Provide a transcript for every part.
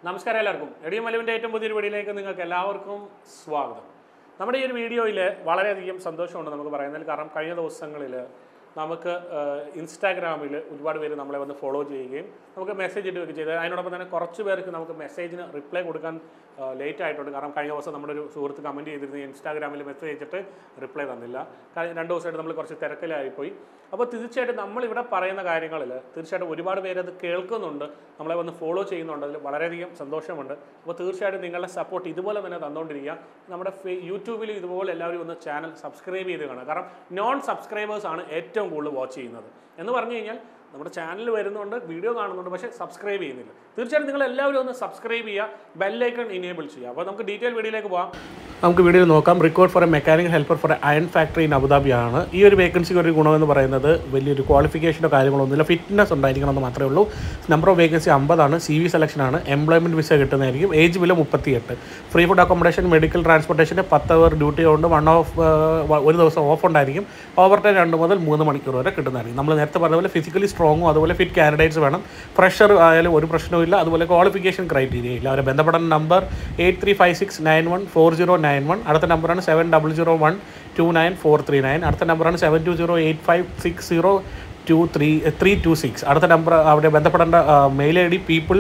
നമസ്കാരം എല്ലാവർക്കും എഡിയ മലുവിൻ്റെ ഏറ്റവും പുതിയൊരു വീഡിയോയിലേക്ക് നിങ്ങൾക്ക് എല്ലാവർക്കും സ്വാഗതം നമ്മുടെ ഈ ഒരു വീഡിയോയിൽ വളരെയധികം സന്തോഷമുണ്ട് നമുക്ക് പറയുന്നതിൽ കാരണം കഴിഞ്ഞ ദിവസങ്ങളിൽ നമുക്ക് ഇൻസ്റ്റാഗ്രാമിൽ ഒരുപാട് പേര് നമ്മളെ വന്ന് ഫോളോ ചെയ്യുകയും നമുക്ക് മെസ്സേജ് ഇടുകയൊക്കെ ചെയ്ത് അതിനോടൊപ്പം തന്നെ കുറച്ച് പേർക്ക് നമുക്ക് മെസ്സേജിന് റിപ്ലൈ കൊടുക്കാൻ ലേറ്റ് ആയിട്ടുണ്ട് കാരണം കഴിഞ്ഞ ദിവസം നമ്മുടെ ഒരു സുഹൃത്ത് കമൻറ്റ് ചെയ്തിരുന്നു ഇൻസ്റ്റാഗ്രാമിൽ മെസ്സേജ് അയച്ചിട്ട് റിപ്ലൈ തന്നില്ല കഴിഞ്ഞ രണ്ട് ദിവസമായിട്ട് നമ്മൾ കുറച്ച് തിരക്കിലായിപ്പോയി അപ്പോൾ തീർച്ചയായിട്ടും നമ്മളിവിടെ പറയുന്ന കാര്യങ്ങളിൽ തീർച്ചയായിട്ടും ഒരുപാട് പേര് അത് കേൾക്കുന്നുണ്ട് നമ്മളെ വന്ന് ഫോളോ ചെയ്യുന്നുണ്ട് അതിൽ വളരെയധികം സന്തോഷമുണ്ട് അപ്പോൾ തീർച്ചയായിട്ടും നിങ്ങളുടെ സപ്പോർട്ട് ഇതുപോലെ തന്നെ തന്നുകൊണ്ടിരിക്കുക നമ്മുടെ ഫേ- യൂട്യൂബിൽ ഇതുപോലെ എല്ലാവരും ഒന്ന് ചാനൽ സബ്സ്ക്രൈബ് ചെയ്ത് കാണുക കാരണം നോൺ സബ്സ്ക്രൈബേഴ്സ് ആണ് ഏറ്റവും കൂടുതൽ വാച്ച് ചെയ്യുന്നത് എന്ന് പറഞ്ഞു കഴിഞ്ഞാൽ നമ്മുടെ ചാനൽ വരുന്നുണ്ട് വീഡിയോ കാണുന്നുണ്ട് പക്ഷേ സബ്സ്ക്രൈബ് ചെയ്യുന്നില്ല തീർച്ചയായിട്ടും നിങ്ങൾ എല്ലാവരും ഒന്ന് സബ്സ്ക്രൈബ് ചെയ്യുക ബെല്ലൈക്കൺ ഇനേബിൾ ചെയ്യുക അപ്പോൾ നമുക്ക് ഡീറ്റെയിൽ വീഡിയോയിലേക്ക് പോകാം നമുക്ക് വീഡിയോ നോക്കാം record for a mechanical helper for a iron factory in അബുദാബിയാണ് ഈ ഒരു വേക്കൻസിക്ക് ഒരു ഗുണമെന്ന് പറയുന്നത് വലിയൊരു ക്വാളിഫിക്കേഷനോ കാര്യങ്ങളൊന്നുമില്ല ഫിറ്റ്നസ് ഉണ്ടായിരിക്കണം എന്ന് മാത്രമേ ഉള്ളൂ നമ്പർ ഓഫ് വേക്കൻസി അമ്പതാണ് സി വി സെലക്ഷനാണ് എംപ്ലോയ്മെൻറ്റ് വിസ കിട്ടുന്നതായിരിക്കും ഏജ് വില മുപ്പത്തിയെട്ട് ഫ്രീ ഫുഡ് അക്കോമഡേഷൻ മെഡിക്കൽ ട്രാൻസ്പോർട്ടേഷന് പത്ത് അവർ ഡ്യൂട്ടി ഉണ്ട് വൺ ഓഫ് ഒരു ദിവസം ഓഫ് ഉണ്ടായിരിക്കും ഓവർ ടൈം രണ്ട് മുതൽ മൂന്ന് മണിക്കൂർ വരെ കിട്ടുന്നതായിരിക്കും നമ്മൾ നേരത്തെ പറഞ്ഞ പോലെ ഫിസിക്കലി സ്ട്രോങ്ങും അതുപോലെ ഫിറ്റ് കാൻഡിഡേറ്റ്സ് വേണം ഫ്രഷർ ആയാലും ഒരു പ്രശ്നവുമില്ല അതുപോലെ ക്വാളിഫിക്കേഷൻ ക്രൈറ്റീരിയ ഇല്ല അവരെ ബന്ധപ്പെടുന്ന number eight three five six nine one four zero nine one അടുത്ത നമ്പറാണ് seven double zero one two nine four three nine അടുത്ത നമ്പറാണ് seven two zero eight five six zero two three three two six അടുത്ത number അവിടെ ബന്ധപ്പെടേണ്ട mail I D people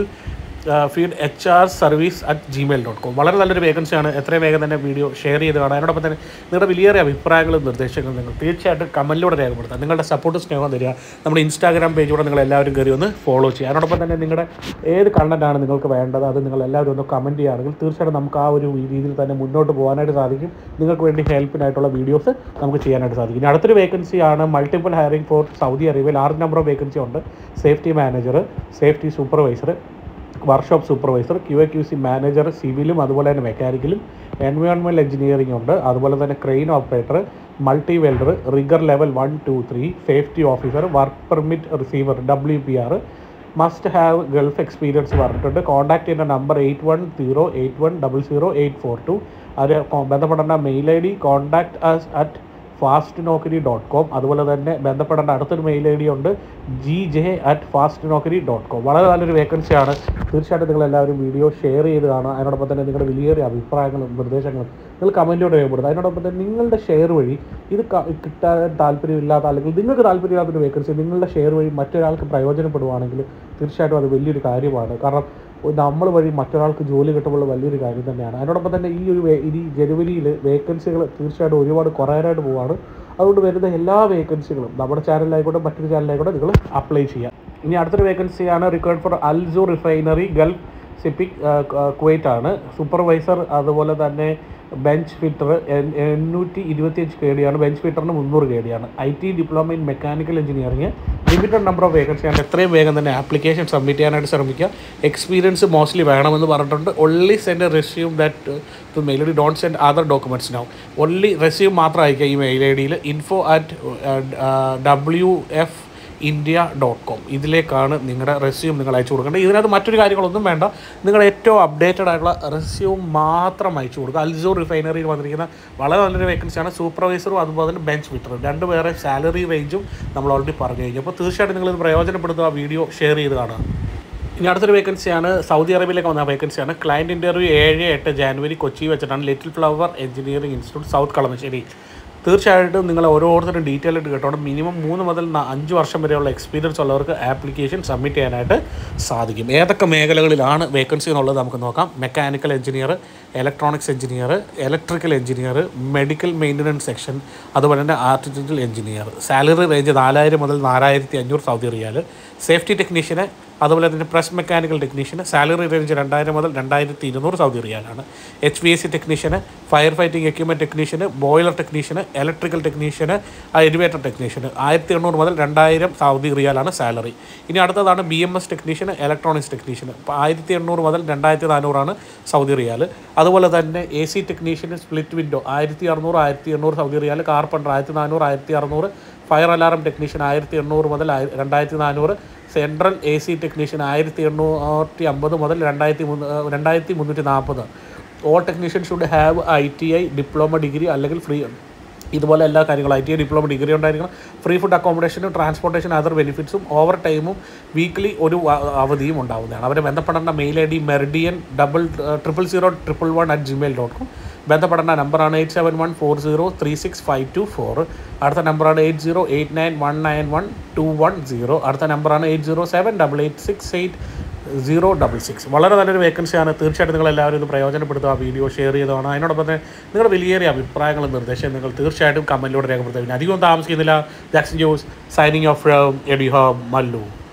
feed H R service at Gmail dot com വളരെ നല്ലൊരു വേക്കൻസിയാണ് എത്രയും വേഗം തന്നെ വീഡിയോ ഷെയർ ചെയ്ത് കാണാം അതിനോടൊപ്പം തന്നെ നിങ്ങളുടെ വലിയേറെ അഭിപ്രായങ്ങളും നിർദ്ദേശങ്ങളും നിങ്ങൾ തീർച്ചയായിട്ടും കമൻറ്റിലൂടെ രേഖപ്പെടുത്താം നിങ്ങളുടെ സപ്പോർട്ട് സ്നേഹം തരിക നമ്മുടെ ഇൻസ്റ്റാഗ്രാം പേജിലൂടെ നിങ്ങൾ എല്ലാവരും കയറി ഒന്ന് ഫോളോ ചെയ്യുക അതിനോടൊപ്പം തന്നെ നിങ്ങളുടെ ഏത് കണ്ടൻറ്റാണ് നിങ്ങൾക്ക് വേണ്ടത് അത് നിങ്ങൾ എല്ലാവരും ഒന്ന് കമൻറ്റ് ചെയ്യുകയാണെങ്കിൽ തീർച്ചയായിട്ടും നമുക്ക് ആ ഒരു രീതിയിൽ തന്നെ മുന്നോട്ട് പോകാനായിട്ട് സാധിക്കും നിങ്ങൾക്ക് വേണ്ടി ഹെൽപ്പിനായിട്ടുള്ള വീഡിയോസ് നമുക്ക് ചെയ്യാനായിട്ട് സാധിക്കും ഇനി അടുത്തൊരു വേക്കൻസിയാണ് മൾട്ടിപ്പിൾ ഹയറിംഗ് ഫോർ സൗദി അറേബ്യയിൽ ആറ് നമ്പർ ഓഫ് വേക്കൻസി ഉണ്ട് safety manager safety supervisor workshop supervisor Q A Q C manager സിവിലും അതുപോലെ തന്നെ മെക്കാനിക്കലും എൻവയോൺമെൻറ്റൽ എഞ്ചിനീയറിംഗ് ഉണ്ട് അതുപോലെ തന്നെ crane operator multi welder rigger level one two three safety officer work permit receiver W P R must have Gulf experience പറഞ്ഞിട്ടുണ്ട് contact ചെയ്യുന്ന number eight one zero eight one double zero eight four two അത് ബന്ധപ്പെടേണ്ട mail I D contact us at fast Naukri dot com അതുപോലെ തന്നെ ബന്ധപ്പെടേണ്ട അടുത്തൊരു mail I ഡി ഉണ്ട് G J at fast Naukri dot com വളരെ നല്ലൊരു വേക്കൻസിയാണ് തീർച്ചയായിട്ടും നിങ്ങൾ എല്ലാവരും വീഡിയോ ഷെയർ ചെയ്ത് കാണുക അതിനോടൊപ്പം തന്നെ നിങ്ങളുടെ വലിയേറിയ അഭിപ്രായങ്ങളും നിർദ്ദേശങ്ങളും നിങ്ങൾ കമൻറ്റിലൂടെ രേഖപ്പെടുത്തുക അതിനോടൊപ്പം തന്നെ നിങ്ങളുടെ ഷെയർ വഴി ഇത് ക- കിട്ടാൻ താല്പര്യമില്ലാത്ത അല്ലെങ്കിൽ നിങ്ങൾക്ക് താല്പര്യമില്ലാത്തൊരു വേക്കൻസി നിങ്ങളുടെ ഷെയർ വഴി മറ്റൊരാൾക്ക് പ്രയോജനപ്പെടുവാണെങ്കിൽ തീർച്ചയായിട്ടും അത് വലിയൊരു കാര്യമാണ് കാരണം നമ്മൾ വഴി മറ്റൊരാൾക്ക് ജോലി കിട്ടുമ്പോൾ വലിയൊരു കാര്യം തന്നെയാണ് അതിനോടൊപ്പം തന്നെ ഈ ഒരു വേ- ഈ ജനുവരിയിൽ വേക്കൻസികൾ തീർച്ചയായിട്ടും ഒരുപാട് കുറയാനായിട്ട് പോവാണ് അതുകൊണ്ട് വരുന്ന എല്ലാ വേക്കൻസികളും നമ്മുടെ ചാനലിലായിക്കോട്ടെ മറ്റൊരു ചാനലിലായിക്കോട്ടെ നിങ്ങൾ അപ്ലൈ ചെയ്യുക ഇനി അടുത്തൊരു വേക്കൻസിയാണ് റിക്വയർഡ് ഫോർ അൽസു റിഫൈനറി ഗൾഫ് സിപ്പിക് കുവൈറ്റ് ആണ് സൂപ്പർവൈസർ അതുപോലെ തന്നെ ബെഞ്ച് ഫിറ്റർ എണ്ണൂറ്റി ഇരുപത്തിയഞ്ച് കെ ഡിയാണ് ബെഞ്ച് ഫിറ്ററിന് മുന്നൂറ് കെ ഡിയാണ് I T diploma in mechanical engineering limited number of വേക്കൻസിയാണ് എത്രയും വേഗം തന്നെ ആപ്ലിക്കേഷൻ സബ്മിറ്റ് ചെയ്യാനായിട്ട് ശ്രമിക്കുക എക്സ്പീരിയൻസ് മോസ്റ്റ്ലി വേണമെന്ന് പറഞ്ഞിട്ടുണ്ട് only send resume that to mail I D don't send other documents now only resume മാത്രം അയക്കുക ഈ മെയിൽ ഐ ഡിയിൽ info at W F India dot com ഇതിലേക്കാണ് നിങ്ങളുടെ റെസ്യൂം നിങ്ങൾ അയച്ചു കൊടുക്കേണ്ടത് ഇതിനകത്ത് മറ്റൊരു കാര്യങ്ങളൊന്നും വേണ്ട നിങ്ങളുടെ ഏറ്റവും അപ്ഡേറ്റഡ് ആയിട്ടുള്ള റെസ്യൂം മാത്രം അയച്ചു കൊടുക്കുക അൽസോ റിഫൈനറിയിൽ വന്നിരിക്കുന്ന വളരെ നല്ലൊരു വേക്കൻസിയാണ് സൂപ്പർവൈസറും അതുപോലെ തന്നെ ബെഞ്ച് ഫിറ്ററും രണ്ട് വേറെ സാലറി റേഞ്ചും നമ്മൾ ഓൾറെഡി പറഞ്ഞു കഴിഞ്ഞു അപ്പോൾ തീർച്ചയായിട്ടും നിങ്ങൾ ഇത് പ്രയോജനപ്പെടുത്തുക വീഡിയോ ഷെയർ ചെയ്ത് കാണുക ഇനി അടുത്തൊരു വേക്കൻസിയാണ് സൗദി അറേബ്യയിലേക്ക് വന്ന വേക്കൻസിയാണ് ക്ലയൻറ്റ് ഇൻ്റർവ്യൂ ഏഴ് എട്ട് ജാനുവരി കൊച്ചി വെച്ചിട്ടാണ് little flower engineering institute south Kalamassery തീർച്ചയായിട്ടും നിങ്ങൾ ഓരോരുത്തരും ഡീറ്റെയിൽ ആയിട്ട് കേട്ടോണം മിനിമം മൂന്ന് മുതൽ ന- അഞ്ച് വർഷം വരെയുള്ള എക്സ്പീരിയൻസ് ഉള്ളവർക്ക് ആപ്ലിക്കേഷൻ സബ്മിറ്റ് ചെയ്യാനായിട്ട് സാധിക്കും ഏതൊക്കെ മേഖലകളിലാണ് വേക്കൻസി എന്നുള്ളത് നമുക്ക് നോക്കാം mechanical engineer electronics engineer electrical engineer medical maintenance section അതുപോലെ തന്നെ ആർട്ടിഫിഷ്യൽ എഞ്ചിനീയർ സാലറി റേഞ്ച് നാലായിരം മുതൽ നാലായിരത്തി അഞ്ഞൂറ് സൗദി റിയാൽ സേഫ്റ്റി ടെക്നീഷ്യന് അതുപോലെ തന്നെ പ്രസ് മെക്കാനിക്കൽ ടെക്നീഷ്യന് സാലറി റേഞ്ച് രണ്ടായിരം മുതൽ രണ്ടായിരത്തി ഇരുന്നൂറ് സൗദി റിയാലാണ് എച്ച് വി എസ് സി ടെക്നീഷ്യന് ഫയർ ഫൈറ്റിംഗ് എക്യുപ്മെൻറ്റ് ടെക്നീഷ്യന് ബോയിലർ ടെക്നീഷ്യന് ഇലക്ട്രിക്കൽ ടെക്നീഷ്യന് എലിവേറ്റർ ടെക്നീഷ്യന് ആയിരത്തി എണ്ണൂറ് മുതൽ രണ്ടായിരം സൗദി റിയാലാണ് സാലറി ഇനി അടുത്തതാണ് ബി എം എസ് ടെക്നീഷ്യന് ഇലക്ട്രോണിക്സ് ടെക്നീഷ്യന് അപ്പോൾ ആയിരത്തി എണ്ണൂറ് മുതൽ രണ്ടായിരത്തി നാനൂറാണ് സൗദി റിയാൽ അതുപോലെ തന്നെ എ സി ടെക്നീഷ്യന് സ്പ്ലിറ്റ് വിൻഡോ ആയിരത്തി അറുന്നൂറ് ആയിരത്തി എണ്ണൂറ് സൗദി റിയാൽ കാർപ്പണ്ടർ ആയിരത്തി നാനൂറ് ആയിരത്തി അറുന്നൂറ് ഫയർ അലാറം ടെക്നീഷ്യൻ ആയിരത്തി എണ്ണൂറ് മുതൽ ആയി- രണ്ടായിരത്തി നാനൂറ് സെൻട്രൽ എ സി ടെക്നീഷ്യൻ ആയിരത്തി എണ്ണൂറ്റി അമ്പത് മുതൽ രണ്ടായിരത്തി മുന്നൂ രണ്ടായിരത്തി മുന്നൂറ്റി നാൽപ്പത് all technician should have I T I diploma degree അല്ലെങ്കിൽ ഫ്രീ ഇതുപോലെ എല്ലാ കാര്യങ്ങളും ഐ ടി ഡിപ്ലോമ ഡിഗ്രി ഉണ്ടായിരിക്കണം ഫ്രീ ഫുഡ് അക്കോമഡേഷനും ട്രാൻസ്പോർട്ടേഷൻ അതർ ബെനിഫിറ്റ്സും ഓവർ ടൈമും വീക്ക്ലി ഒരു വ- അവധിയും ഉണ്ടാവുന്നതാണ് അവരെ ബന്ധപ്പെടേണ്ട mail I D Meridian double triple zero triple one at Gmail dot com ബന്ധപ്പെടേണ്ട നമ്പറാണ് eight seven one four zero three six five two four അടുത്ത നമ്പറാണ് eight zero eight nine one nine one two one zero അടുത്ത നമ്പറാണ് eight zero seven double eight six eight zero double six വളരെ നല്ലൊരു വേക്കൻസിയാണ് തീർച്ചയായിട്ടും നിങ്ങൾ എല്ലാവരും ഇത് പ്രയോജനപ്പെടുത്തുക ആ വീഡിയോ ഷെയർ ചെയ്തതാണ് അതിനോടൊപ്പം തന്നെ നിങ്ങളുടെ വിലയേറിയ അഭിപ്രായങ്ങളും നിർദ്ദേശവും നിങ്ങൾ തീർച്ചയായിട്ടും കമൻറ്റിലൂടെ രേഖപ്പെടുത്തുക പിന്നെ അധികം താമസിക്കുന്നില്ല ജാക്സൺ ജോസ് സൈനിങ് ഓഫ് എഡി ഹോം മല്ലു